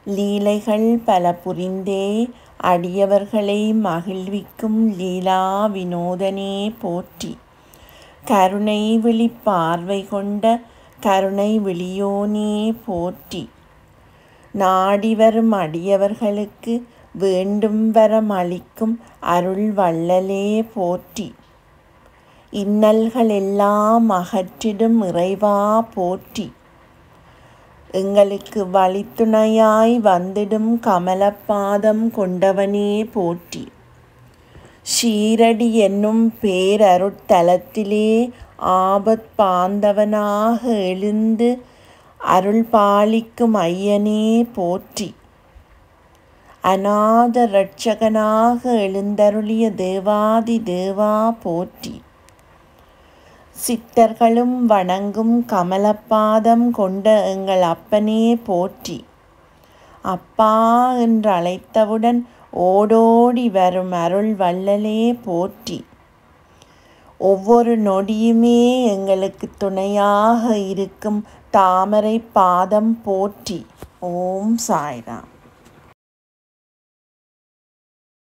லீலைகள் பல புரிந்தே அடியவர்களை மகிழ்விக்கும் லீலா வினோதனே போற்றி கருணை விழிப் பார்வை கொண்ட கருணை விழியோனே போற்றி நாடி வரும் அடியவர்களுக்கு வேண்டும் வரம் அளிக்கும் அருள் வள்ளலே போற்றி இன்னல்கள் எல்லாம் அகற்றிடும் இறைவா போற்றி எங்களுக்கு வழித்துணையாய் வந்திடும் கமலப்பாதம் கொண்டவனே போற்றி ஷீரடி என்னும் பேரருட்தலத்திலே ஆபத் பாந்தவனாக எழுந்து அருள் பாலிக்கும் ஐயனே போற்றி அநாத இரட்சகனாக எழுந்தருளிய தேவாதி தேவா போற்றி சித்தர்களும் வணங்கும் கமலப்பாதம் கொண்ட எங்கள் அப்பனே போற்றி அப்பா என்று அழைத்தவுடன் ஓடோடி வரும் அருள் வள்ளலே போற்றி ஒவ்வொரு நொடியுமே எங்களுக்கு துணையாக இருக்கும் தாமரை பாதம் போற்றி ஓம் சாய்ராம்